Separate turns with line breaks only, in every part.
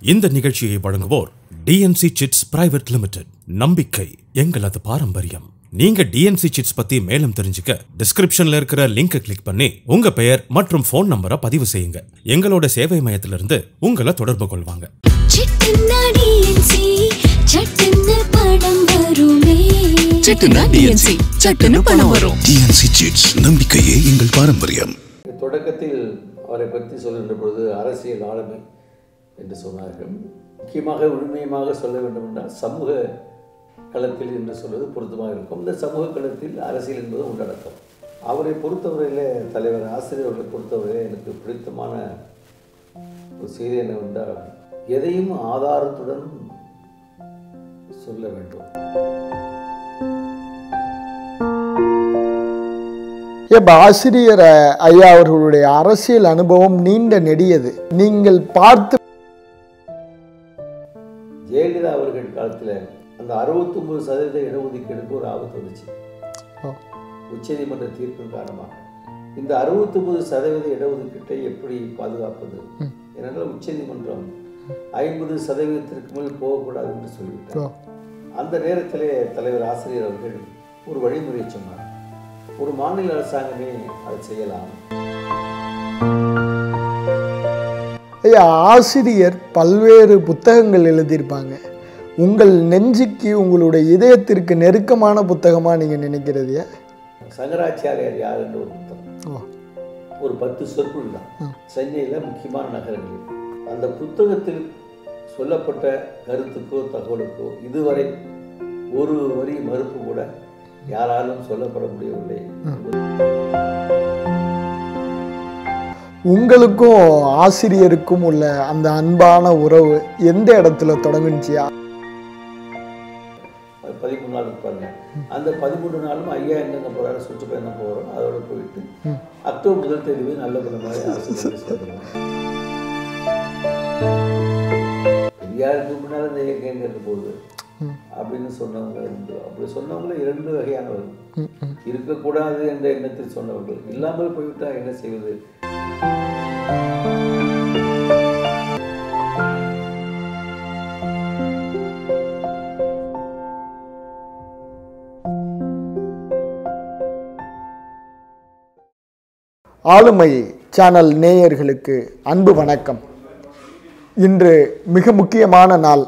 இந்த நிகழ்ச்சியை வழங்குவோர் டிஎன்சி சிட்ஸ் பிரைவேட் லிமிடெட் நம்பிக்கை எங்களது பாரம்பரியம் நீங்க டிஎன்சி சிட்ஸ் பத்தி மேலும் தெரிஞ்சுக்க டிஸ்கிரிப்ஷன்ல இருக்கிற லிங்கை கிளிக் பண்ணி உங்க பெயர் மற்றும் ஃபோன் நம்பரை பதிவு செய்யுங்க எங்களோட சேவை மையத்திலிருந்து உங்களை தொடர்பு கொள்வாங்க
சிட்டுன்னா டிஎன்சி சட்டுன்னு படம் வருமே
சிட்டுனா டிஎன்சி சட்டுன்னு பணம் வரும்
டிஎன்சி சிட்ஸ் நம்பிக்கையே எங்கள் பாரம்பரியம்
தொடக்கத்தில் அவரை பற்றி சொல்கின்ற பொழுது அரசியல் ஆளுமை என்று சொன்னார்கள் முக்கியமாக உண்மையமாக சொல்ல வேண்டும் என்றால் சமூக களத்தில் என்று சொல்வது பொருத்தமாக இருக்கும் இந்த சமூக களத்தில் அரசியல் என்பது உள்ளடக்கம் அவரை பொறுத்தவரையில் தலைவர் ஆசிரியர் அவர்களை பொறுத்தவரையில் எனக்கு பிடித்தமான ஒரு செய்தி என்னவென்றால் எதையும் ஆதாரத்துடன் சொல்ல வேண்டும்
இப்போ ஆசிரியர் அஹ், ஐயா அவர்களுடைய அரசியல் அனுபவம் நீண்ட நெடியது நீங்கள் பார்த்து
ஜெயலலிதா அவர்கள் காலத்தில் அந்த அறுபத்தொம்பது சதவீத இடஒதுக்கீடுக்கு ஒரு ஆபத்து வந்துச்சு
ஓ,
உச்சநீதிமன்ற தீர்ப்பின் காரணமாக இந்த அறுபத்தொம்பது சதவீத இடஒதுக்கீட்டை எப்படி பாதுகாப்பது ஏனென்றால் உச்சநீதிமன்றம் ஐம்பது சதவீதத்திற்கு மேல் போகக்கூடாது என்று
ஓ,
சொல்லிவிட்டார் அந்த நேரத்திலே தலைவர் ஆசிரியர் அவர்கள் ஒரு வழிமுறையை சொன்னார் ஒரு மாநில அரசாங்கமே அதை செய்யலாம்
ஐயா ஆசிரியர் பல்வேறு புத்தகங்கள் எழுதியிருப்பாங்க உங்கள் நெஞ்சுக்கு உங்களுடைய இதயத்திற்கு நெருக்கமான புத்தகமாக நீங்கள் நினைக்கிறது ஐயா?
சங்கராச்சாரியார் யார் என்ற ஒரு புத்தகம்
ஓ
ஒரு பத்து சொற்கள் தான் சென்னையில் முக்கியமான நகரங்களில் அந்த புத்தகத்தில் சொல்லப்பட்ட கருத்துக்கோ தகவலுக்கோ இதுவரை ஒரு வரி மறுப்பு கூட யாராலும் சொல்லப்பட முடியவில்லை
உங்களுக்கும் ஆசிரியருக்கும் உள்ள அந்த அன்பான உறவு எந்த இடத்துல தொடங்குனுச்சியா
அது பதிமூணு நாள் இருப்பாங்க அந்த பதிமூணு நாளும் ஐயா எங்கெங்க போகிறாரு சுற்றுப்பயணம் போகிறோம் அதோட போயிட்டு அக்டோபர் முதல் தேதி போய் நல்ல குணமாக அரசு பள்ளி சேர்ந்துருவோம் பெரியாருக்கு முன்னால் இந்த இயக்கம் எங்க இருக்க போகுது அப்படின்னு சொன்னவங்க உண்டு அப்படி சொன்னவங்கள இரண்டு வகையானவர்கள் இருக்கக்கூடாது என்ற எண்ணத்தில் சொன்னவர்கள் இல்லாமல் போய்விட்டா என்ன செய்வது
ஆளுமை சேனல் நேயர்களுக்கு அன்பு வணக்கம் இன்று மிக முக்கியமான நாள்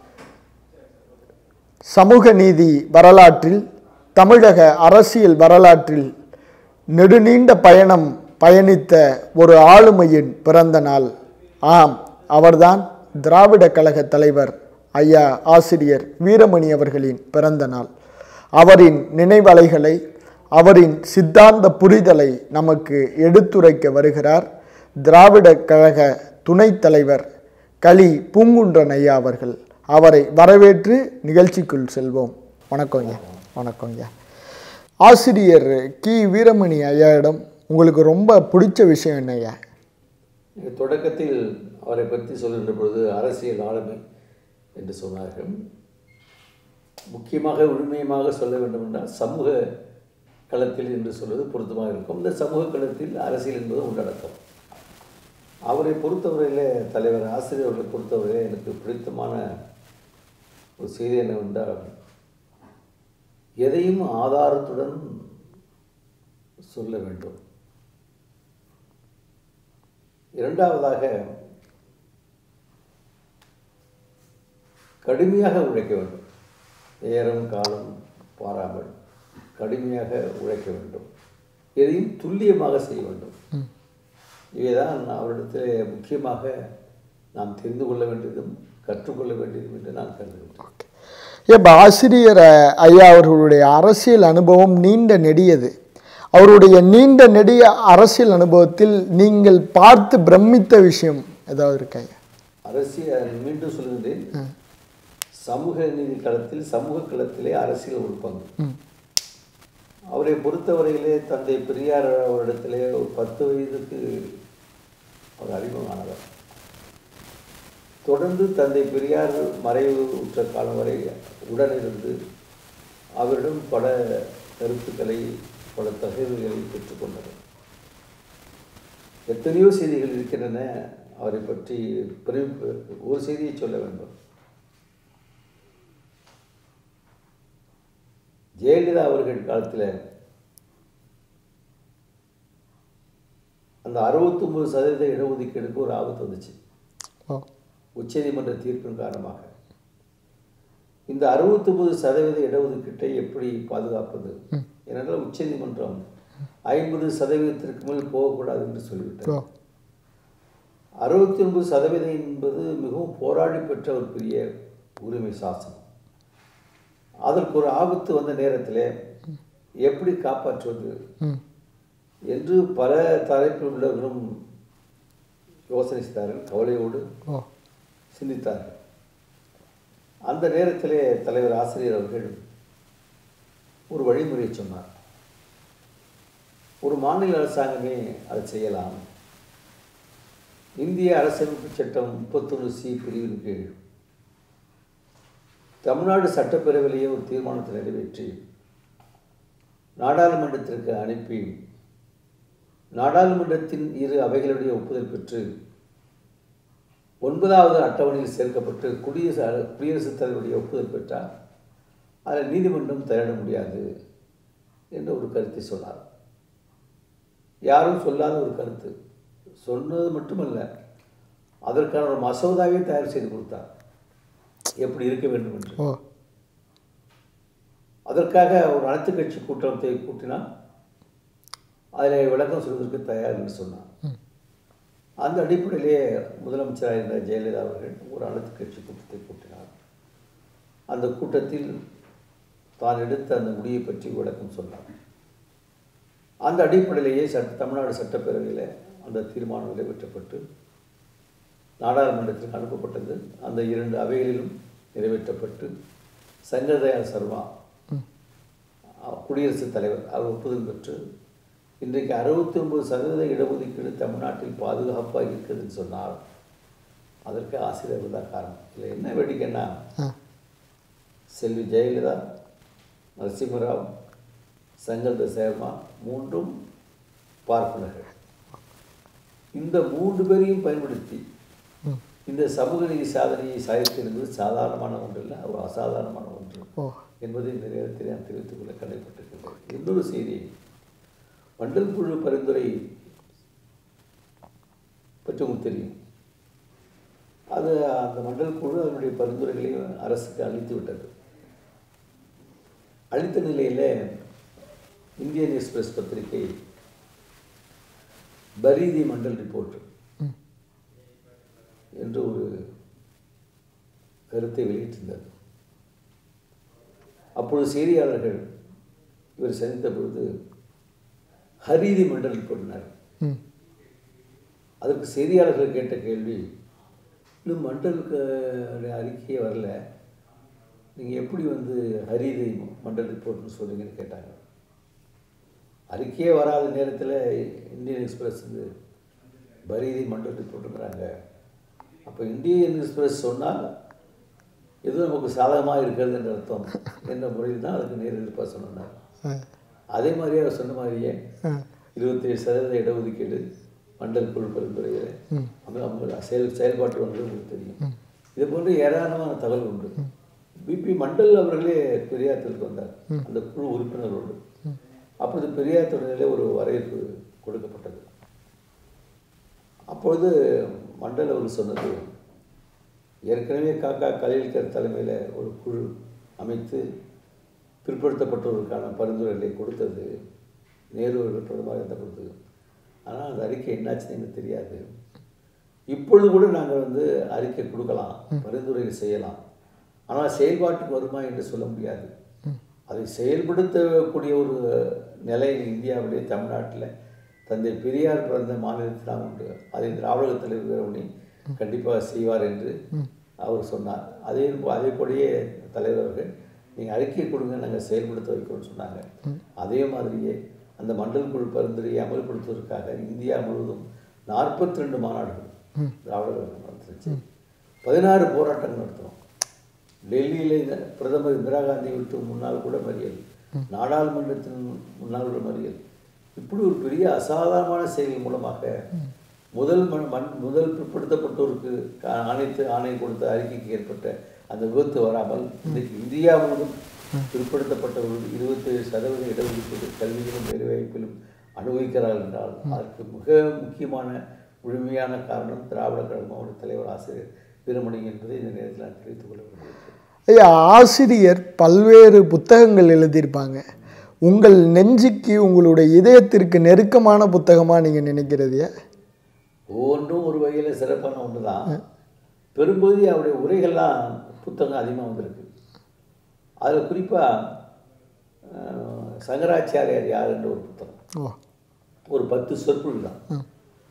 சமூக நீதி வரலாற்றில் தமிழக அரசியல் வரலாற்றில் நெடுநீண்ட பயணம் பயணித்த ஒரு ஆளுமையின் பிறந்த நாள் ஆம் அவர்தான் திராவிட கழக தலைவர் ஐயா ஆசிரியர் வீரமணி அவர்களின் பிறந்த நாள் அவரின் நினைவலைகளை அவரின் சித்தாந்த புரிதலை நமக்கு எடுத்துரைக்க வருகிறார் திராவிட கழக துணைத் தலைவர் களி பூங்குன்றன் ஐயா அவர்கள் அவரை வரவேற்று நிகழ்ச்சிக்குள் செல்வோம் வணக்கம் ஐயா வணக்கம் ஐயா ஆசிரியர் கி வீரமணி ஐயாயிடம் உங்களுக்கு ரொம்ப பிடிச்ச விஷயம் என்ன ஐயா
தொடக்கத்தில் அவரை பற்றி சொல்கின்ற பொழுது அரசியல் ஆளுமை என்று சொன்னார்கள் முக்கியமாக உண்மையமாக சொல்ல வேண்டும் என்றால் சமூக களத்தில் என்று சொல்வது பொருத்தமாக இருக்கும் இந்த சமூக களத்தில் அரசியல் என்பது உள்ளடக்கம் அவரை பொறுத்தவரையில் தலைவர் ஆசிரியர் அவர்களை பொறுத்தவரையில் எனக்கு பிடித்தமான ஒரு செய்தி என்னவென்றால் எதையும் ஆதாரத்துடன் சொல்ல வேண்டும் இரண்டாவதாக கடுமையாக உழைக்க வேண்டும் நேரம் காலம் பாராமல் கடுமையாக உழைக்க வேண்டும் எதையும் துல்லியமாக செய்ய வேண்டும் இவைதான் அவரிடத்தில் முக்கியமாக நாம் தெரிந்து கொள்ள வேண்டியதும் கற்றுக்கொள்ள வேண்டியதும் என்று நான் கருதுகிறேன்
இப்போ ஆசிரியர் அஹ், ஐயா அவர்களுடைய அரசியல் அனுபவம் நீண்ட நெடியது அவருடைய நீண்ட நெடிய அரசியல் அனுபவத்தில் நீங்கள் பார்த்து பிரமித்த விஷயம் ஏதாவது இருக்கா ஐயா?
அரசியல் மீண்டும் சொல்கின்றேன் சமூக நீதி களத்தில் சமூக களத்திலே அரசியல் ஒரு பங்கு அவரை பொறுத்தவரையிலே தந்தை பெரியார் அவரிடத்திலே ஒரு பத்து வயதுக்கு அவர் அறிமுகமானவர் தொடர்ந்து தந்தை பெரியார் மறைவு உற்ற காலம் வரை உடனிருந்து அவரிடம் பல கருத்துக்களை பல தகவல்களை பெற்றுக்கொண்டவர் எத்தனையோ செய்திகள் இருக்கின்றன அவரை பற்றி பெரும் ஒரு செய்தியை சொல்ல வேண்டும் ஜெயலலிதா அவர்கள் காலத்தில் அந்த அறுபத்தொம்பது சதவீத இடஒதுக்கீடுக்கு ஒரு ஆபத்து வந்துச்சு
ஓ
உச்சநீதிமன்ற தீர்ப்பின் காரணமாக இந்த அறுபத்தொம்பது சதவீத இடஒதுக்கீட்டை எப்படி பாதுகாப்பது ஏனென்றால் உச்சநீதிமன்றம் ஐம்பது சதவீதத்திற்கு மேல் போகக்கூடாது என்று சொல்லிவிட்டது
ஓ
அறுபத்தி ஒன்பது சதவீதம் என்பது மிகவும் போராடி பெற்ற ஒரு பெரிய உரிமை சாசனம் அதற்கு ஒரு ஆபத்து வந்த நேரத்தில் எப்படி காப்பாற்றுவது
ம்
என்று பல தரப்பில் உள்ளவர்களும் யோசனை செய்தார்கள் கவலையோடு
ஓ
சிந்தித்தார்கள் அந்த நேரத்திலே தலைவர் ஆசிரியர் அவர்கள் ஒரு வழிமுறையை சொன்னார் ஒரு மாநில அரசாங்கமே அதை செய்யலாம் இந்திய அரசியலமைப்பு சட்டம் முப்பத்தொன்று சி பிரிவின் கீழ் தமிழ்நாடு சட்டப்பேரவையிலேயே ஒரு தீர்மானத்தை நிறைவேற்றி நாடாளுமன்றத்திற்கு அனுப்பி நாடாளுமன்றத்தின் இரு அவைகளுடைய ஒப்புதல் பெற்று ஒன்பதாவது அட்டவணையில் சேர்க்கப்பட்டு குடியரசு குடியரசுத் தலைவருடைய ஒப்புதல் பெற்றார் அதில் நீதிமன்றம் தலையிட முடியாது என்ற ஒரு கருத்தை சொன்னார் யாரும் சொல்லாத ஒரு கருத்து சொன்னது மட்டுமல்ல அதற்கான ஒரு மசோதாவை தயார் செய்து கொடுத்தார் எப்படி இருக்க வேண்டும் என்று
ஓ
அதற்காக ஒரு அனைத்து கட்சி கூட்டத்தை கூட்டினார் அதில் விளக்கம் சொல்வதற்கு தயார் என்று சொன்னார் அந்த அடிப்படையிலே முதலமைச்சராக இருந்த ஜெயலலிதா அவர்கள் ஒரு அனைத்து கட்சி கூட்டத்தை கூட்டினார் அந்த கூட்டத்தில் தான் எடுத்த அந்த முடிவை பற்றி விளக்கம் சொன்னார் அந்த அடிப்படையிலேயே சட்ட தமிழ்நாடு சட்டப்பேரவையில் அந்த தீர்மானம் நிறைவேற்றப்பட்டு நாடாளுமன்றத்திற்கு அனுப்பப்பட்டது அந்த இரண்டு அவைகளிலும் நிறைவேற்றப்பட்டு சங்கர்தயாள் சர்மா அஹ், குடியரசுத் தலைவர் அவர் ஒப்புதல் பெற்று இன்றைக்கு அறுபத்தி ஒன்பது சதவீத இடஒதுக்கீடு தமிழ்நாட்டில் பாதுகாப்பாக இருக்குதுன்னு சொன்னால் அதற்கு ஆசிரியர்கள் தான் காரணம் இல்லை என்ன வேடிக்கைன்னா
ஆ
செல்வி ஜெயலலிதா நரசிம்மராவ் சங்கர்த சர்மா மூன்றும் பார்ப்பனர்கள் இந்த மூன்று பேரையும் பயன்படுத்தி இந்த சமூக நீதி சாதனையை சாதித்திருந்தது சாதாரணமான ஒன்று இல்லை ஒரு அசாதாரணமான ஒன்று
ஓ
என்பதை இந்த நேரத்தில் நான் தெரிவித்துக் கொள்ள கடமைப்பட்டிருக்கின்றேன் இன்னொரு செய்தி மண்டல் குழு பரிந்துரை பற்றி உங்களுக்கு தெரியும் அது அந்த மண்டல் குழு அதனுடைய பரிந்துரைகளை அரசுக்கு அளித்து விட்டது அளித்த நிலையில் இந்தியன் எக்ஸ்பிரஸ் பத்திரிகை பரீதி மண்டல் ரிப்போர்ட் என்று ஒரு கருத்தை வெளியிட்டிருந்தது அப்பொழுது செய்தியாளர்கள் இவர் சந்தித்த பொழுது ஹரீதி மண்டல் ரிப்போர்ட்னார்
ம்
அதற்கு செய்தியாளர்கள் கேட்ட கேள்வி இன்னும் மண்டலுக்கு அறிக்கையே வரல நீங்கள் எப்படி வந்து ஹரிதி மண்டல் ரிப்போர்ட்னு சொல்றீங்கன்னு கேட்டாங்க அறிக்கையே வராத நேரத்தில் இந்தியன் எக்ஸ்பிரஸ் வந்து பரீதி மண்டல் ரிப்போர்ட்டுங்கிறாங்க அப்போ இந்தியன் எக்ஸ்பிரஸ் சொன்னால் எதுவும் நமக்கு சாதகமாக இருக்கிறது என்ற அர்த்தம் என்ற முறையில் தான் அதுக்கு நேரெதிர்ப்பாக சொன்னார்
ஆ
அதே மாதிரியே அவர் சொன்ன மாதிரியே
ஆ
இருபத்தேழு சதவீத இடஒதுக்கீடு மண்டல் குழு பரிந்துரையில் அவங்க அவங்க செயல் செயல்பாட்டு வந்து உங்களுக்கு தெரியும் இது போன்று ஏராளமான தகவல் உண்டு பிபி மண்டல் அவர்களே பெரியாத்திற்கு வந்தார் அந்த குழு உறுப்பினரோடு அப்பொழுது பெரியார் தொடரிலே ஒரு வரவேற்பு கொடுக்கப்பட்டது அப்பொழுது மண்டல் அவர் சொன்னது ஏற்கனவே காக்கா கலீல்கர் தலைமையில் ஒரு குழு அமைத்து பிற்படுத்தப்பட்டவர்களுக்கான பரிந்துரைகளை கொடுத்தது நேரு அவர்கள் பிரதமராக இருந்த பொழுது ஆனால் அந்த அறிக்கை என்னாச்சுன்னு எனக்கு தெரியாது இப்பொழுது கூட நாங்கள் வந்து அறிக்கை கொடுக்கலாம் பரிந்துரை செய்யலாம் ஆனால் செயல்பாட்டுக்கு வருமா என்று சொல்ல முடியாது அதை செயல்படுத்தக்கூடிய ஒரு நிலை இந்தியாவிலே தமிழ்நாட்டில் தந்தை பெரியார் பிறந்த மாநிலத்தில் தான் உண்டு அதை திராவிட தலைவர் வீரமணி கண்டிப்பாக செய்வார் என்று அவர் சொன்னார் அதே அதே போலயே தலைவர் அவர்கள் நீங்கள் அறிக்கை கொடுங்க நாங்கள் செயல்படுத்த வைக்கிறோம்னு சொன்னாங்க அதே மாதிரியே அந்த மண்டல் குழு பரிந்துரையை அமல்படுத்துவதற்காக இந்தியா முழுவதும் நாற்பத்தி ரெண்டு மாநாடுகள் திராவிட கழகம் நடத்துச்சு பதினாறு போராட்டங்கள் நடத்துகிறோம் டெல்லியில் இந்த பிரதமர் இந்திரா காந்தி விட்டு முன்னால் கூட மறியல் நாடாளுமன்றத்தின் முன்னால் கூட மறியல் இப்படி ஒரு பெரிய அசாதாரணமான செயல் மூலமாக முதல் மண் மண் முதல் பிற்படுத்தப்பட்டோருக்கு கா- அனைத்து ஆணை கொடுத்த அறிக்கைக்கு ஏற்பட்ட அந்த விபத்து வராமல் இன்றைக்கு இந்தியா முழுவதும் பிற்படுத்தப்பட்டவர்கள் இருபத்தேழு சதவீத இடஒதுக்கீடு கல்வியிலும் வேலைவாய்ப்பிலும் அனுபவிக்கிறார்கள் என்றால் அதற்கு மிக முக்கியமான முழுமையான காரணம் திராவிட கழக மாவட்ட தலைவர் ஆசிரியர் வீரமணி என்பதை இந்த நேரத்தில் நான் தெரிவித்துக் கொள்ள விரும்புகிறேன்
ஐயா ஆசிரியர் பல்வேறு புத்தகங்கள் எழுதியிருப்பாங்க உங்கள் நெஞ்சுக்கு உங்களுடைய இதயத்திற்கு நெருக்கமான புத்தகமாக நீங்கள் நினைக்கிறதையா
ஒவ்வொன்றும் ஒரு வகையில் சிறப்பான ஒன்று தான் பெரும்பகுதி அவருடைய உரைகள்லாம் புத்தகம் அதிகமாக வந்திருக்கு அதில் குறிப்பாக சங்கராச்சாரியார் யார் என்ற ஒரு புத்தகம்
ஓ
ஒரு பத்து சொற்பொழிவு தான்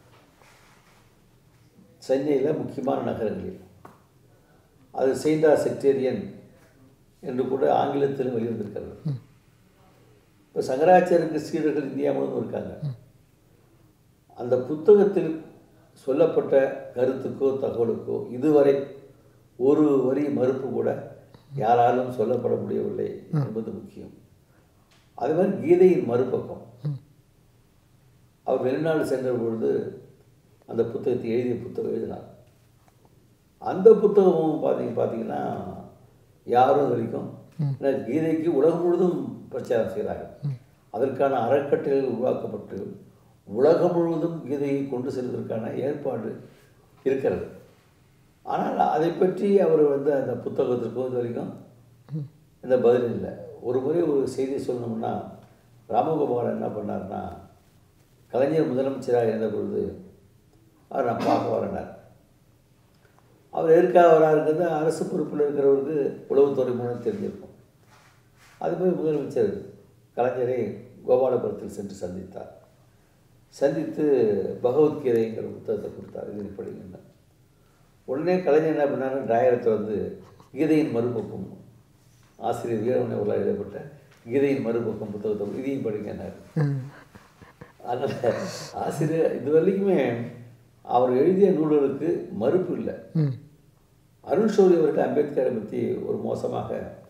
சென்னையில் முக்கியமான நகரங்களில் அது செயின்டா செக்டேரியன் என்று கூட ஆங்கிலத்திலும் வெளிவந்திருக்கிறது இப்போ சங்கராச்சாரியருக்கு சீடர்கள் இந்தியா முழுவதும் இருக்காங்க அந்த புத்தகத்தில் சொல்லப்பட்ட கருத்துக்கோ தகவலுக்கோ இதுவரை ஒரு வரி மறுப்பு கூட யாராலும் சொல்லப்பட முடியவில்லை என்பது முக்கியம் அதே மாதிரி கீதையின் மறுபக்கம் அவர் வெளிநாடு சென்ற பொழுது அந்த புத்தகத்தை எழுதிய புத்தகம் எழுதினார் அந்த புத்தகமும் பார்த்தீங்க பார்த்தீங்கன்னா யாரும் இது வரைக்கும் ஏன்னா கீதைக்கு உலகம் முழுவதும் பிரச்சாரம் செய்கிறார்கள் அதற்கான அறக்கட்டளைகள் உருவாக்கப்பட்டு உலகம் முழுவதும் கீதையை கொண்டு செல்வதற்கான ஏற்பாடு இருக்கிறது ஆனால் அதை பற்றி அவர் வந்து அந்த புத்தகத்திற்கு இது வரைக்கும் இந்த பதில் இல்லை ஒரு முறை ஒரு செய்தி சொல்லணும்னா ராமகோபாலன் என்ன பண்ணார்னா கலைஞர் முதலமைச்சராக இருந்த பொழுது அவர் நான் பார்க்க வரேனார் அவர் எதுக்காக வராருங்கிறது அரசு பொறுப்பில் இருக்கிறவருக்கு உளவுத்துறை மூலம் தெரிஞ்சிருக்கும் அது போய் முதலமைச்சர் கலைஞரை கோபாலபுரத்தில் சென்று சந்தித்தார் சந்தித்து பகவத்கீதைங்கிற புத்தகத்தை கொடுத்தார் இது படிங்க உடனே கலைஞர் என்ன பண்ணாரு டிராயரை வந்து கீதையின் மறுபக்கம் ஆசிரியர் வீரமணி அவர்களால் எழுதப்பட்ட கீதையின் மறுபக்கம் புத்தகத்தை இதையும் படிங்கன்னாரு அதனால் ஆசிரியர் இது வரைக்குமே அவர் எழுதிய நூல்களுக்கு மறுப்பு இல்லை அருண் ஷோரி அவர்கள் அம்பேத்கரை பற்றி ஒரு மோசமாக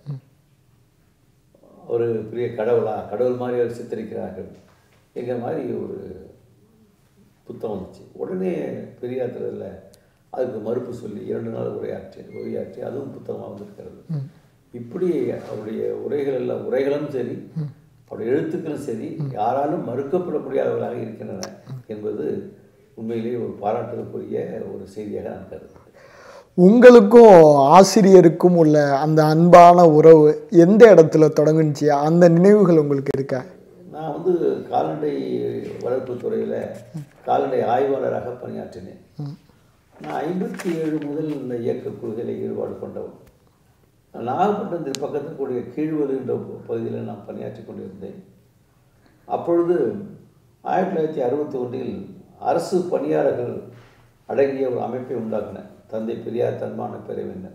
ஒரு பெரிய கடவுளா கடவுள் மாதிரி அவர் சித்தரிக்கிறார்கள் என்கிற மாதிரி ஒரு புத்தகம் வந்துச்சு உடனே பெரியார் திரையில் அதுக்கு மறுப்பு சொல்லி இரண்டு நாள் உரையாற்றி உரையாற்றி அதுவும் புத்தகமாக வந்திருக்கிறது இப்படி அவருடைய உரைகள் எல்லாம் உரைகளும் சரி அவருடைய எழுத்துக்களும் சரி யாராலும் மறுக்கப்பட முடியாதவர்களாக இருக்கின்றன என்பது உண்மையிலேயே ஒரு பாராட்டுதற்குரிய ஒரு செய்தியாக நான் கருதுகிறேன்
உங்களுக்கும் ஆசிரியருக்கும் உள்ள அந்த அன்பான உறவு எந்த இடத்துல தொடங்குனுச்சு அந்த நினைவுகள் உங்களுக்கு இருக்கா
நான் வந்து கால்நடை வளர்ப்பு துறையில் கால்நடை ஆய்வாளராக பணியாற்றினேன் நான் ஐம்பத்தி ஏழு முதல் இந்த இயக்க கொள்கையில் ஈடுபாடு கொண்டவன் நாகப்பட்டினத்தில் பக்கத்தில் கூடிய கீழ்வலு என்ற பகுதியில் நான் பணியாற்றி கொண்டிருந்தேன் அப்பொழுது ஆயிரத்தி தொள்ளாயிரத்தி அறுபத்தி ஒன்றில் அரசு பணியாளர்கள் அடங்கிய ஒரு அமைப்பை உண்டாக்கினேன் தந்தை பெரியார் தன்மான பிரிவினர்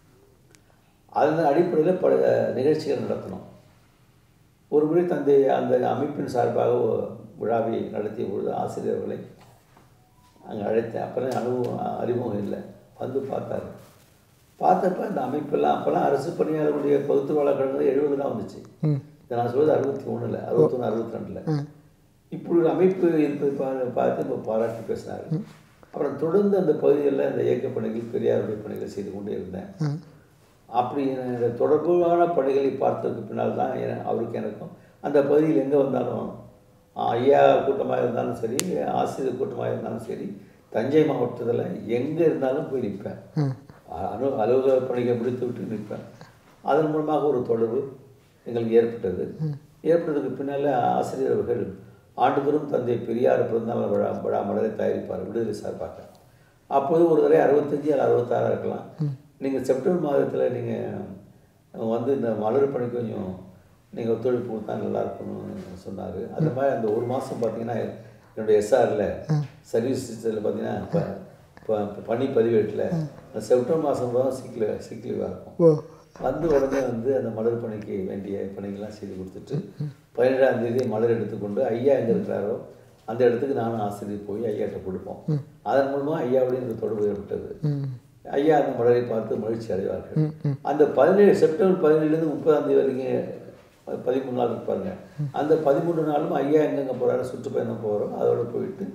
அதன் அடிப்படையில் பல நிகழ்ச்சிகள் நடத்தினோம் ஒரு முறை தந்தை அந்த அமைப்பின் சார்பாக ஒரு விழாவை நடத்திய பொழுது ஆசிரியர்களை அங்கே அழைத்தேன் அப்போல்லாம் அனுபவம் அறிமுகம் இல்லை வந்து பார்த்தாரு பார்த்தப்ப அந்த அமைப்பெல்லாம் அப்போல்லாம் அரசு பணியாளர்களுடைய பகுத்துவாளர் கழகம் எழுபது தான் வந்துச்சு இதை நான் சொல்வது அறுபத்தி ஒன்றில் அறுபத்தொன்று அறுபத்தி ரெண்டில் இப்படி ஒரு அமைப்பு இருப்பதை பா பார்த்து இப்போ பாராட்டி பேசினார் அப்புறம் தொடர்ந்து அந்த பகுதிகளில் அந்த இயக்க பணிகள் பெரியாருடைய பணிகள் செய்து கொண்டே இருந்தேன் அப்படி இந்த தொடர்பான பணிகளை பார்த்ததுக்கு பின்னால் தான் என- அவருக்கு எனக்கும் அந்த பகுதியில் எங்கே வந்தாலும் ஆ, ஐயா கூட்டமாக இருந்தாலும் சரி ஆசிரியர் கூட்டமாக இருந்தாலும் சரி தஞ்சை மாவட்டத்தில் எங்கே இருந்தாலும் போய் நிற்பேன் அலு அலுவலக பணிகளை முடித்து விட்டு நிற்பேன் அதன் மூலமாக ஒரு தொடர்பு எங்களுக்கு ஏற்பட்டது ஏற்பட்டதுக்கு பின்னால் ஆசிரியர் அவர்கள் ஆண்டுதோறும் தந்தை பெரியார் பிறந்தநாள் விழா விழா மலரை தயாரிப்பார் விடுதலை சார்பாக அப்போது ஒரு தடவை அறுபத்தஞ்சி அல்ல அறுபத்தாறாக இருக்கலாம் நீங்கள் செப்டம்பர் மாதத்தில் நீங்கள் வந்து இந்த மலர் பணிக்கு கொஞ்சம் நீங்கள் ஒத்துழைப்பு கொடுத்தா நல்லா இருக்கும்னு சொன்னார் அந்த மாதிரி அந்த ஒரு மாதம் பார்த்தீங்கன்னா என்னுடைய எஸ்ஆரில் சர்வீஸ் இதில் பார்த்தீங்கன்னா இப்போ இப்போ பணி பதிவேட்டில் அந்த செப்டம்பர் மாதம் தான் சிக் லீவ் சிக் லீவாக இருக்கும்
ஓ
வந்து உடனே வந்து அந்த மலர் பணிக்கு வேண்டிய பணிகள்லாம் செய்து கொடுத்துட்டு பதினேழாம் தேதி மலர் எடுத்துக்கொண்டு ஐயா எங்கே இருக்கிறாரோ அந்த இடத்துக்கு நானும் ஆசிரியர் போய் ஐயாட்ட கொடுப்போம் அதன் மூலமாக ஐயாவுடைய எனக்கு தொடர்பு ஏற்பட்டது ஐயா அந்த மலரை பார்த்து மகிழ்ச்சி அடைவார்கள் அந்த பதினேழு செப்டம்பர் பதினேழுலேருந்து முப்பதாம் தேதி வரைக்கும் பதிமூணு நாள் இருப்பாருங்க அந்த பதிமூணு நாளும் ஐயா எங்கெங்கே போகிறாரு சுற்றுப்பயணம் போகிறோம் அதோட போயிட்டு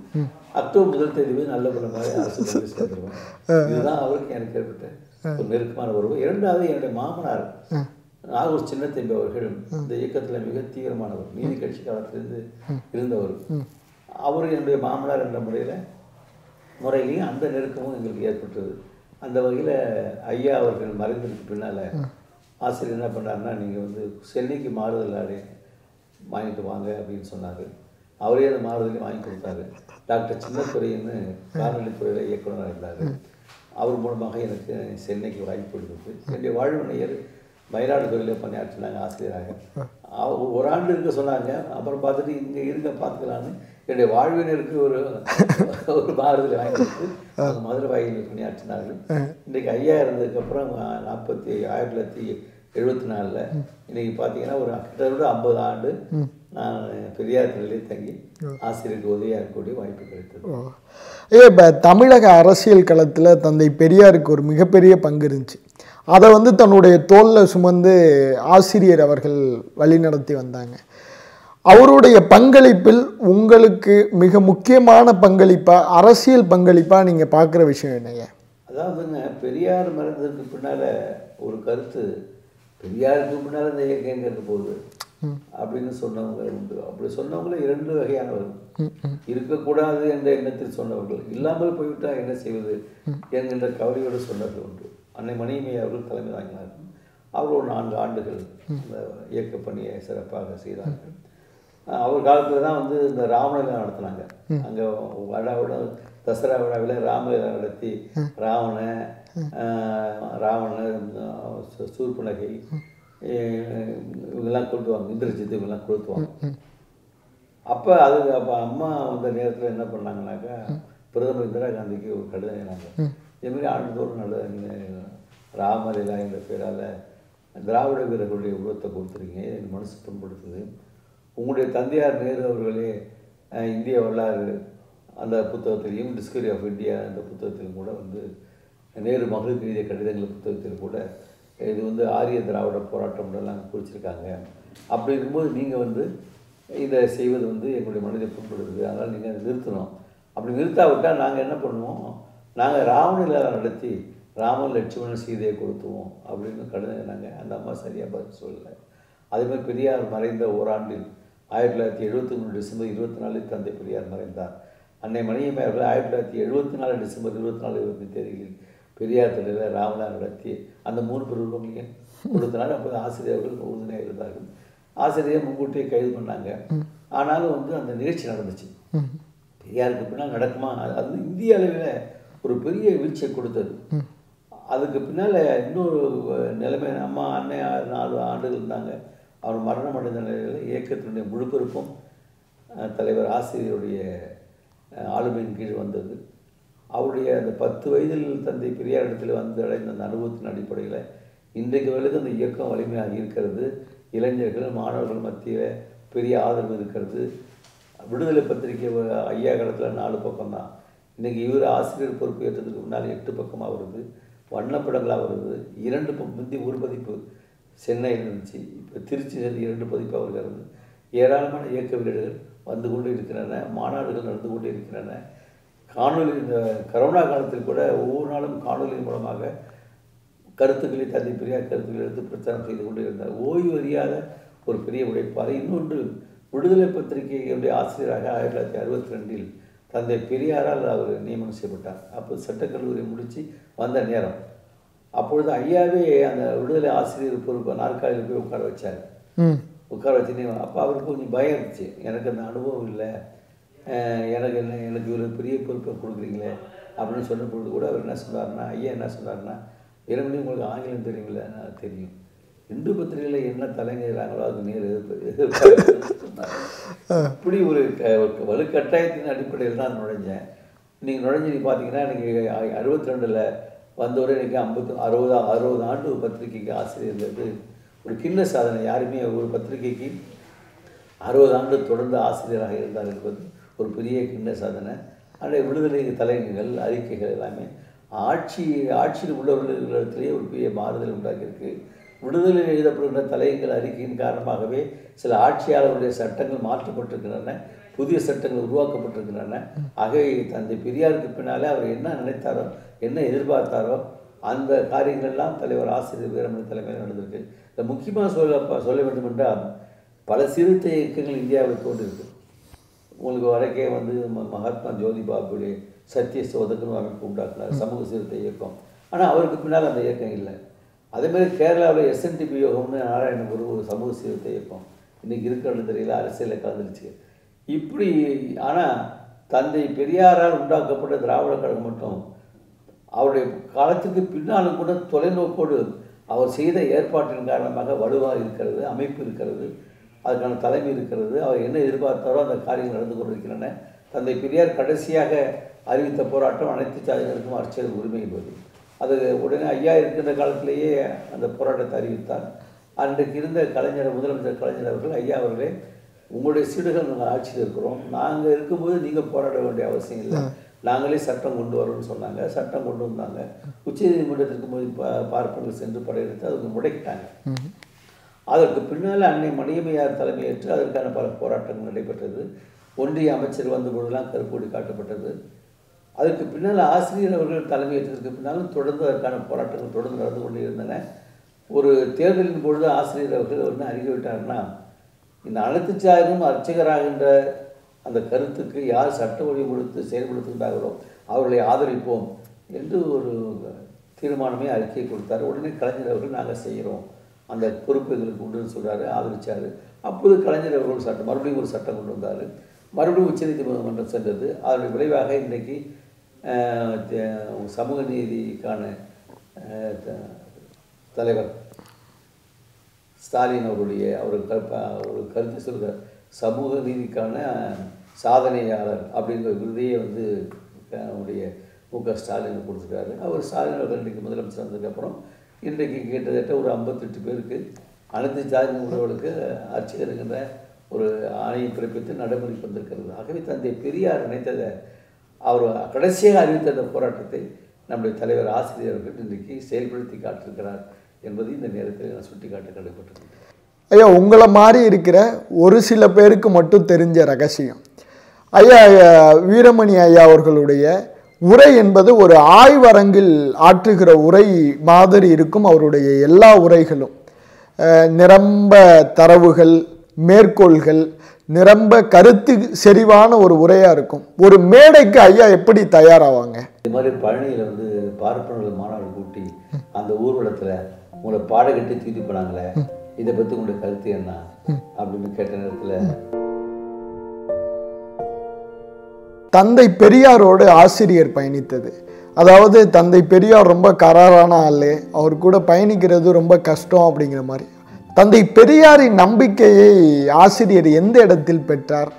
அக்டோபர் முதல் தேதிவே நல்ல பலமாக அரசு போய் சேர்ந்துருவேன் இதுதான் அவருக்கு எனக்கு ஏற்பட்ட ஒரு நெருக்கமான உறவு இரண்டாவது என்னுடைய மாமனார் நாகூர் சின்னத்தம்பி அவர்கள் இந்த இயக்கத்தில் மிக தீவிரமானவர் நீதி கட்சி காலத்திலிருந்து இருந்தவர் அவர் என்னுடைய மாமனார் என்ற முறையில் முறையிலையும் அந்த நெருக்கமும் எங்களுக்கு ஏற்பட்டது அந்த வகையில் ஐயா அவர்கள் மறைந்ததுக்கு பின்னால் ஆசிரியர் என்ன பண்ணாருன்னா நீங்கள் வந்து சென்னைக்கு மாறுதல் ஆடை வாங்கிட்டு வாங்க அப்படின்னு சொன்னார் அவரே அந்த மாறுதலையும் வாங்கி கொடுத்தாரு டாக்டர் சின்னத்துறைன்னு கால்நடைத்துறையில் இயக்குனராக இருந்தார் அவர் மூலமாக எனக்கு சென்னைக்கு வாய்ப்பு இருந்தது என்னுடைய வாழ்வினையர் மயிலாடுதுறையில் பணியாற்றினாங்க ஆசிரியராக அவ- ஒரு ஆண்டு இருக்க சொன்னாங்க அப்புறம் பார்த்துட்டு இங்கே இருக்க பார்த்துக்கலான்னு என்னுடைய வாழ்வினருக்கு ஒரு ஒரு மாறுதல் வாங்கி கொடுத்து அவங்க மதுரை வாயிலில் பணியாற்றினார்கள் இன்றைக்கு ஐயா இருந்ததுக்கப்புறம் நாற்பத்தி ஆயிரத்தி தொள்ளாயிரத்தி எழுபத்தி நாலில் இன்னைக்கு பார்த்தீங்கன்னா ஒரு கிட்டத்தட்ட ஐம்பது ஆண்டு நான் பெரியார் பள்ளியிலே தங்கி ஆசிரியருக்கு உதவியாக இருக்கக்கூடிய வாய்ப்பு கிடைத்தது
ஏ இப்போ தமிழக அரசியல் களத்தில் தந்தை பெரியாருக்கு ஒரு மிகப்பெரிய பங்கு இருந்துச்சு அதை வந்து தன்னுடைய தோளில் சுமந்து ஆசிரியர் அவர்கள் வழிநடத்தி வந்தாங்க அவருடைய பங்களிப்பில் உங்களுக்கு மிக முக்கியமான பங்களிப்பாக அரசியல் பங்களிப்பாக நீங்கள் பார்க்குற விஷயம் என்னங்க
அதாவதுங்க பெரியார் மறைந்ததுக்கு பின்னால் ஒரு கருத்து பெரியாருக்கு பின்னால் இந்த இயக்கம் எங்கே இருக்க போகுது அப்படின்னு சொன்னவங்க உண்டு அப்படி சொன்னவங்கள இரண்டு வகையானவர்கள் இருக்கக்கூடாது என்ற எண்ணத்தில் சொன்னவர்கள் இல்லாமல் போய்விட்டால் என்ன செய்வது என்கின்ற கவலையோடு சொன்னவர்கள் உண்டு அன்னை மணியம்மை அவர்கள் தலைமை தாங்கினார்கள் அவர் ஒரு நான்கு ஆண்டுகள் அந்த இயக்க பணியை சிறப்பாக செய்தார்கள் அஹ் அவர் காலத்தில் தான் வந்து இந்த ராமலீலா நடத்தினாங்க அங்கே விழாவோட தசரா விழாவில் ராமலீலா நடத்தி ராவண அஹ், ராவணன் அஹ், சு- சூர்பனகை அஹ், இவங்கெல்லாம் கொளுத்துவாங்க இந்திரஜித்து இவங்கெல்லாம் கொளுத்துவாங்க அப்போ அது அப்போ அம்மா வந்த நேரத்தில் என்ன பண்ணாங்கனாக்கா பிரதமர் இந்திரா காந்திக்கு ஒரு கடிதம் எழுதினாங்க இதேமாரி ஆண்டுதோறும் நல்ல நீங்க ராமலீலா என்ற பேரால் திராவிட வீரர்களுடைய உருவத்தை கொடுத்துருக்கீங்க இது எனக்கு மனசு புண்படுத்துது உங்களுடைய தந்தையார் நேரு அவர்களே அஹ், இந்திய வரலாறு அந்த புத்தகத்திலையும் டிஸ்கவரி ஆஃப் இந்தியா அந்த புத்தகத்திலும் கூட வந்து நேரு மகளுக்கு எழுதிய கடிதங்கள் புத்தகத்தில் கூட இது வந்து ஆரிய திராவிட போராட்டம் எல்லாம் குறிச்சிருக்காங்க அப்படி இருக்கும்போது நீங்கள் வந்து இதை செய்வது வந்து எங்களுடைய மனதை புண்படுது அதனால் நீங்கள் அதை நிறுத்தணும் அப்படி நிறுத்தாவிட்டால் நாங்கள் என்ன பண்ணுவோம் நாங்கள் ராவணலீலா நடத்தி ராமன் லட்சுமணன் சீதையை கொடுத்துவோம் அப்படின்னு கடிதம் நாங்கள் அந்த அம்மா சரியாக பதில் சொல்லலை அதே மாதிரி பெரியார் மறைந்த ஓராண்டில் ஆயிரத்தி தொள்ளாயிரத்தி எழுபத்தி மூணு டிசம்பர் இருபத்தி நாலில் தந்தை பெரியார் மறைந்தார் அன்னை மணியம்மை அவர்கள் ஆயிரத்தி தொள்ளாயிரத்தி எழுபத்தி நாலு டிசம்பர் இருபத்தி நாலு இருபத்தி தேதிகளில் பெரியார் தலையில் ராவணா நடத்தி அந்த மூணு பெருவங்களையும் கொடுத்தனால அப்போது ஆசிரியர்கள் உறுதுணையாக இருந்தார்கள் ஆசிரியர் முன்கூட்டியே கைது பண்ணாங்க ஆனாலும் வந்து அந்த நிகழ்ச்சி நடந்துச்சு பெரியாருக்கு பின்னால் நடக்குமா அது அது இந்திய அளவில் ஒரு பெரிய வீழ்ச்சியை கொடுத்தது அதுக்கு பின்னால் இன்னொரு நிலைமை அம்மா அண்ணன் நாலு ஆண்டுகள் இருந்தாங்க அவர் மரணம் அடைந்த நிலையில் இயக்கத்தினுடைய முழு பொறுப்பும் அஹ், தலைவர் ஆசிரியருடைய அஹ், ஆளுமையின் கீழ் வந்தது அவருடைய அந்த பத்து வயதில் தந்தை பெரியாரிடத்தில் வந்து அடைந்த அந்த அனுபவத்தின் அடிப்படையில் இன்றைக்கு வரைக்கும் அந்த இயக்கம் வலிமையாக இருக்கிறது இளைஞர்கள் மாணவர்கள் மத்தியில் பெரிய ஆதரவு இருக்கிறது விடுதலை பத்திரிகை வ- ஐயா காலத்தில் நாலு பக்கம் தான் இன்றைக்கி இவர் ஆசிரியர் பொறுப்பு ஏற்றதுக்கு முன்னால் எட்டு பக்கமாக வருது வண்ணப்படங்களாக வருது இரண்டு ப- முந்தி ஒரு பதிப்பு சென்னையில் இருந்துச்சு இப்போ திருச்சியில் இரண்டு பதிப்பாக வருகிறது ஏராளமான இயக்க வீரர்கள் வந்து கொண்டு இருக்கின்றன மாநாடுகள் நடந்து கொண்டு இருக்கின்றன காணொலி இந்த கரோனா காலத்தில் கூட ஒவ்வொரு நாளும் காணொலி மூலமாக கருத்துக்களை தந்தை பெரியார் கருத்துக்களை எடுத்து பிரச்சாரம் செய்து கொண்டு இருந்தார் ஓய்வு அறியாத ஒரு பெரிய உழைப்பார் இன்னொன்று விடுதலை பத்திரிகையுடைய ஆசிரியராக ஆயிரத்தி தொள்ளாயிரத்தி அறுபத்தி ரெண்டில் தந்தை பெரியாரால் அவர் நியமனம் செய்யப்பட்டார் அப்போ சட்டக்கல்லூரி முடித்து வந்த நேரம் அப்பொழுது ஐயாவே அந்த விடுதலை ஆசிரியர் பொறுப்பை நாற்காலியில் போய் உட்கார வச்சார்
ம்
உட்கார வச்சுன்னு அப்போ அவருக்கு கொஞ்சம் பயம் இருந்துச்சு எனக்கு அந்த அனுபவம் இல்லை அஹ் எனக்கு என்ன எனக்கு ஒரு பெரிய பொறுப்பை கொடுக்குறீங்களே அப்படின்னு சொன்ன பொழுது கூட அவர் என்ன சொன்னார்னா ஐயா என்ன சொன்னார்னா இரண்டு உங்களுக்கு ஆங்கிலம் தெரியுங்களே நான் தெரியும் இந்து பத்திரிகையில் என்ன தலைங்கிறாங்களோ அது நேர் எதிர்ப்பு சொன்னார் இப்படி ஒரு க- ஒரு வலுக்கட்டாயத்தின் அடிப்படையில் தான் நுழைஞ்சேன் நீங்கள் நுழைஞ்சு நீ பார்த்தீங்கன்னா நீங்கள் அறுபத்தி ரெண்டில் வந்தவரை இன்றைக்கி ஐம்பத்து அறுபது அறுபது ஆண்டு ஒரு பத்திரிகைக்கு ஆசிரியர்ங்கிறது ஒரு கிண்ண சாதனை யாருமே ஒரு பத்திரிகைக்கு அறுபது ஆண்டு தொடர்ந்து ஆசிரியராக இருந்தார் என்பது ஒரு பெரிய கிண்ண சாதனை ஆனால் விடுதலை தலையங்கங்கள் அறிக்கைகள் எல்லாமே ஆட்சி ஆட்சியில் உள்ளவர்களிடத்திலேயே ஒரு பெரிய மாறுதல் உண்டாக்கியிருக்கு விடுதலையில் எழுதப்படுகின்ற தலையங்கள் அறிக்கையின் காரணமாகவே சில ஆட்சியாளர்களுடைய சட்டங்கள் மாற்றப்பட்டிருக்கின்றன புதிய சட்டங்கள் உருவாக்கப்பட்டிருக்கின்றன ஆகவே தந்தை பெரியாருக்கு பின்னாலே அவர் என்ன நினைத்தாரோ என்ன எதிர்பார்த்தாரோ அந்த காரியங்கள்லாம் தலைவர் ஆசிரியர் வீரமணி தலைமையில் நடந்திருக்கு இதை முக்கியமாக சொல்ல சொல்ல வேண்டும் என்றால் பல சீர்திருத்த இயக்கங்கள் இந்தியாவில் தோன்றிருக்கு உங்களுக்கு வடக்கே வந்து ம- மகாத்மா ஜோதிபாபுடைய சத்திய சோதகனும் அமைப்பு உண்டாக்குனார் சமூக சீர்திருத்த இயக்கம் ஆனால் அவருக்கு பின்னால் அந்த இயக்கம் இல்லை அதேமாதிரி கேரளாவில் எஸ்என்டிபி யோகம்னு நாராயணகுரு ஒரு சமூக சீர்திருத்த இயக்கம் இன்றைக்கி இருக்கிறது தெரியல அரசியலில் கலந்துருச்சு இப்படி ஆனால் தந்தை பெரியாரால் உண்டாக்கப்பட்ட திராவிட கழகம் மட்டும் அவருடைய காலத்துக்கு பின்னாலும் கூட தொலைநோக்கோடு அவர் செய்த ஏற்பாட்டின் காரணமாக வலுவாக இருக்கிறது அமைப்பு இருக்கிறது அதுக்கான தலைமை இருக்கிறது அவர் என்ன எதிர்பார்த்தாரோ அந்த காரியங்கள் நடந்து கொண்டிருக்கின்றன தந்தை பெரியார் கடைசியாக அறிவித்த போராட்டம் அனைத்து சாதியினருக்கும் அரசியல் உரிமை என்பது அது உடனே ஐயா இருக்கின்ற காலத்திலேயே அந்த போராட்டத்தை அறிவித்தார் அன்றைக்கு இருந்த கலைஞர் முதலமைச்சர் கலைஞர் அவர்கள் ஐயா அவர்களே உங்களுடைய சீடுகள் நாங்கள் ஆட்சியில் இருக்கிறோம் நாங்கள் இருக்கும்போது நீங்கள் போராட வேண்டிய அவசியம் இல்லை நாங்களே சட்டம் கொண்டு வரோம்னு சொன்னாங்க சட்டம் கொண்டு வந்தாங்க உச்சநீதிமன்றத்திற்கு போய் பா பார்ப்பனர்கள் சென்று படையெடுத்து அவங்க முடக்கிட்டாங்க அதற்கு பின்னால் அன்னை மணியம்மையார் தலைமையேற்று அதற்கான பல போராட்டங்கள் நடைபெற்றது ஒன்றிய அமைச்சர் வந்த பொழுதெல்லாம் கருப்பொடி காட்டப்பட்டது அதற்கு பின்னால் ஆசிரியர் அவர்கள் தலைமையேற்றதற்கு பின்னாலும் தொடர்ந்து அதற்கான போராட்டங்கள் தொடர்ந்து நடந்து கொண்டே இருந்தன ஒரு தேர்தலின் பொழுது ஆசிரியர் அவர்கள் என்ன அறிவிவிட்டார்னா இந்த அனைத்து சாயரும் அர்ச்சகராகின்ற அந்த கருத்துக்கு யார் சட்ட வழி கொடுத்து செயல்படுத்துகிறார்களோ அவர்களை ஆதரிப்போம் என்று ஒரு தீர்மானமே அறிக்கை கொடுத்தார் உடனே கலைஞர் அவர்கள் நாங்கள் செய்கிறோம் அந்த பொறுப்பு எங்களுக்கு உண்டு சொல்கிறாரு ஆதரிச்சார் அப்போது கலைஞர் அவர்கள் ஒரு சட்டம் மறுபடியும் ஒரு சட்டம் கொண்டு வந்தார் மறுபடியும் உச்சநீதிமன்றம் சென்றது அதனுடைய விளைவாக இன்றைக்கு அஹ், த- சமூக நீதிக்கான அஹ், த- தலைவர் ஸ்டாலின் அவருடைய அவர் கருப்ப ஒரு கருத்து சொல்கிறார் சமூக நீதிக்கான சாதனையாளர் அப்படிங்கிற விருதையே வந்து அஹ், நம்முடைய மு க ஸ்டாலின் கொடுத்துருக்காரு அவர் ஸ்டாலின் அவர்கள் இன்றைக்கு முதலமைச்சர் வந்ததுக்கப்புறம் இன்றைக்கு கிட்டத்தட்ட ஒரு ஐம்பத்தெட்டு பேருக்கு அனைத்து ஜாதி உள்ளவர்களுக்கு அர்ச்சகருங்கிற ஒரு ஆணையை பிறப்பித்து நடைமுறைக்கு வந்திருக்கிறது ஆகவே தந்தை பெரியார் நினைத்ததை அவர் கடைசியாக அறிவித்த அந்த போராட்டத்தை நம்முடைய தலைவர் ஆசிரியர் அவர்கள் இன்றைக்கு செயல்படுத்தி காட்டிருக்கிறார் என்பது இந்த நேரத்தில் நான் சுட்டிக்காட்ட கடமைப்பட்டிருக்கிறேன்
ஐயா உங்களை மாதிரி இருக்கிற ஒரு சில பேருக்கு மட்டும் தெரிஞ்ச ரகசியம் ஐயா அஹ், வீரமணி ஐயா அவர்களுடைய உரை என்பது ஒரு ஆய்வரங்கில் ஆற்றுகிற உரை மாதிரி இருக்கும் அவருடைய எல்லா உரைகளும் அஹ், நிரம்ப தரவுகள் மேற்கோள்கள் நிரம்ப கருத்து செறிவான ஒரு உரையாக இருக்கும் ஒரு மேடைக்கு ஐயா எப்படி தயாராவாங்க
இது மாதிரி பழனியில் வந்து பார்ப்பனர்கள் மாநாடு கூட்டி அந்த ஊர்வலத்தில் உங்களை பாட கட்டி தூக்கிட்டு போனாங்களே இதை பற்றி உங்களுடைய கருத்து என்ன அப்படின்னு கேட்ட நேரத்தில்
தந்தை பெரியாரோடு ஆசிரியர் பயணித்தது அதாவது தந்தை பெரியார் ரொம்ப கராரான ஆளு அவர் கூட பயணிக்கிறது ரொம்ப கஷ்டம் அப்படிங்கிற மாதிரி தந்தை பெரியாரின் நம்பிக்கையை ஆசிரியர் எந்த இடத்தில் பெற்றார்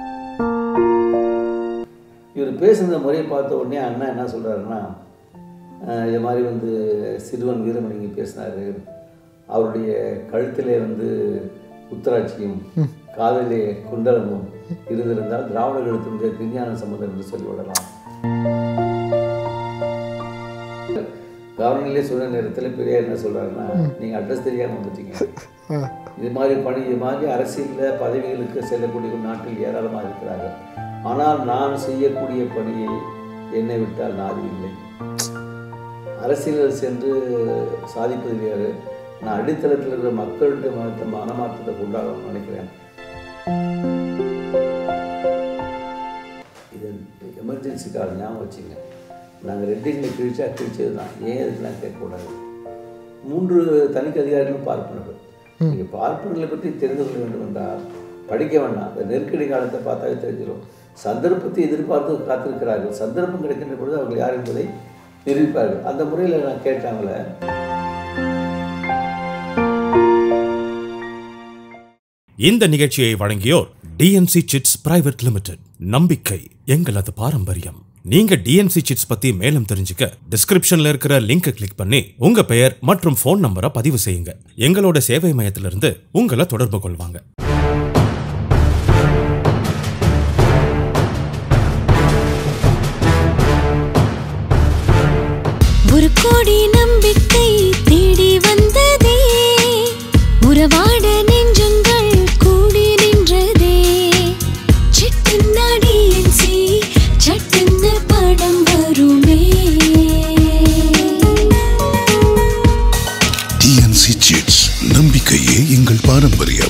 இவர் பேசுன முறையை பார்த்த உடனே அண்ணா என்ன சொல்கிறாருன்னா இது மாதிரி வந்து சிறுவன் வீரமணிங்க பேசினார் அவருடைய கழுத்திலே வந்து உத்தராட்சியும் காதலே குண்டலமும் இருந்திருந்தால் திராவிட கழுத்தினுடைய விஞ்ஞான சம்பந்தம் என்று சொல்லிவிடலாம் கவர்னர்லேயே சொன்ன நேரத்தில் பெரியார் என்ன சொல்கிறாருன்னா நீங்கள் அட்ரஸ் தெரியாமல் வந்துட்டீங்க இது மாதிரி பணி இது மாதிரி அரசியலில் பதவிகளுக்கு செல்லக்கூடிய நாட்டில் ஏராளமாக இருக்கிறார்கள் ஆனால் நான் செய்யக்கூடிய பணியை என்னை விட்டால் நாதி இல்லை அரசியலில் சென்று சாதிப்பது வேறு நான் அடித்தளத்தில் இருக்கிற மக்களுடைய மனத்தை மனமாற்றத்தை கொண்டாடணும்னு நினைக்கிறேன் இது எமர்ஜென்சி கால் ஞாபகம் வச்சுங்க நாங்கள் ரெட்டிங்களை கிழிச்சா கிழிச்சது தான் ஏன் இதுக்கெல்லாம் கேட்கக்கூடாது மூன்று தனிக்கு அதிகாரிகளும் பார்ப்பனர்கள் நீங்கள் பார்ப்பனர்களை பற்றி தெரிந்து கொள்ள வேண்டும் என்றால் படிக்க வேண்டாம் அந்த நெருக்கடி காலத்தை பார்த்தாவே தெரிஞ்சிடும் சந்தர்ப்பத்தை எதிர்பார்த்து காத்திருக்கிறார்கள் சந்தர்ப்பம் கிடைக்கின்ற பொழுது அவர்கள் யார் என்பதை நிரூபிப்பார்கள் அந்த முறையில் நான் கேட்டாங்களே
இந்த நிகழ்ச்சியை வழங்கியோர் டிஎன்சி சிட்ஸ் பிரைவேட் லிமிடெட் நம்பிக்கை எங்களது பாரம்பரியம் நீங்க டிஎன்சி சிட்ஸ் பத்தி மேலும் தெரிஞ்சுக்க டிஸ்கிரிப்ஷன்ல இருக்கிற லிங்கை கிளிக் பண்ணி உங்க பெயர் மற்றும் ஃபோன் நம்பரை பதிவு செய்யுங்க எங்களோட சேவை மையத்திலிருந்து உங்களை தொடர்பு கொள்வாங்க
ஒரு கோடி நம்பிக்கை தேடி வந்ததே உறவாட நெஞ்சங்கள் கூடி நின்றதே சிட்டு
டிஎன்சி சிட்ஸ் நம்பிக்கையே எங்கள் பாரம்பரியம்